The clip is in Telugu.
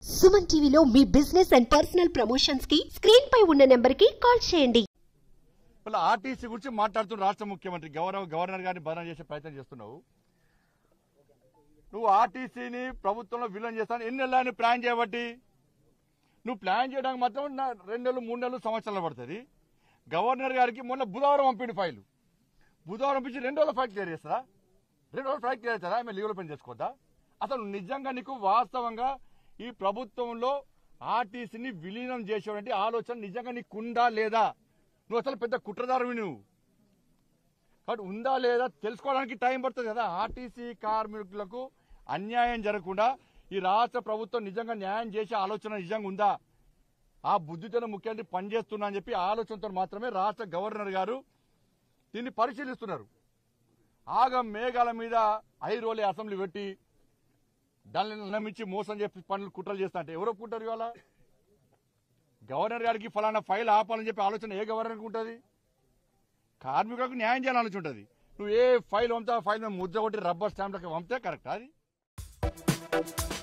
సుమన్ టీవీలో మీ బిజినెస్ అండ్ పర్సనల్ ప్రమోషన్స్ కి స్క్రీన్ పై ఉన్న నెంబర్ కి కాల్ చేయండి ఇలా ఆర్టీసీ గురించి మాట్లాడుతున్న రాష్ట్ర ముఖ్యమంత్రి గౌరవ గవర్నర్ గారిని బదనం చేసే ప్రయత్నం చేస్తున్నావు నువ్వు ఆర్టీసీని ప్రభుత్వంలో విలీనం చేస్తాను ఎన్ని నెలలు ప్లాన్ చేయబట్టి నువ్వు ప్లాన్ చేయడానికి మాత్రం నా రెండు నెలలు మూడు నెలలు సంవత్సరాలు పడుతుంది గవర్నర్ గారికి మొన్న బుధవారం పంపిండు ఫైలు బుధవారం పంపించి రెండు రోజుల ఫైల్ క్లియర్ చేస్తారా రెండు రోజులు ఫైల్ క్లియర్ అవుతారా ఆమె లీగల్ పని చేసుకోవద్దా అసలు నిజంగా నీకు వాస్తవంగా ఈ ప్రభుత్వంలో ఆర్టీసీని విలీనం చేసేటువంటి ఆలోచన నిజంగా నీకుందా లేదా నువ్వు అసలు పెద్ద కుట్రదారువి నువ్వు కాబట్టి ఉందా లేదా తెలుసుకోవడానికి టైం పడుతుంది కదా ఆర్టీసీ కార్మికులకు అన్యాయం జరగకుండా ఈ రాష్ట్ర ప్రభుత్వం నిజంగా న్యాయం చేసే ఆలోచన నిజంగా ఉందా ఆ బుద్ధితోనే ముఖ్యమంత్రి పనిచేస్తున్నా అని చెప్పి ఆలోచనతో మాత్రమే రాష్ట్ర గవర్నర్ గారు దీన్ని పరిశీలిస్తున్నారు ఆగ మేఘాల మీద ఐదు రోజులు అసెంబ్లీ పెట్టి దాన్ని నమ్మించి మోసం చెప్పి పనులు కుట్రలు చేస్తా అంటే ఎవరు ఒప్పుకుంటారు ఇవాళ గవర్నర్ గారికి ఫలానా ఫైల్ ఆపాలని చెప్పి ఆలోచన ఏ గవర్నర్కి ఉంటుంది కార్మికులకు న్యాయం చేయాలని ఆలోచన ఉంటుంది నువ్వు ఏ ఫైల్ పంపుతా ఫైల్ మీద ముద్ర కొట్టి రబ్బర్ స్టాంప్లకి పంపితే కరెక్ట్ అది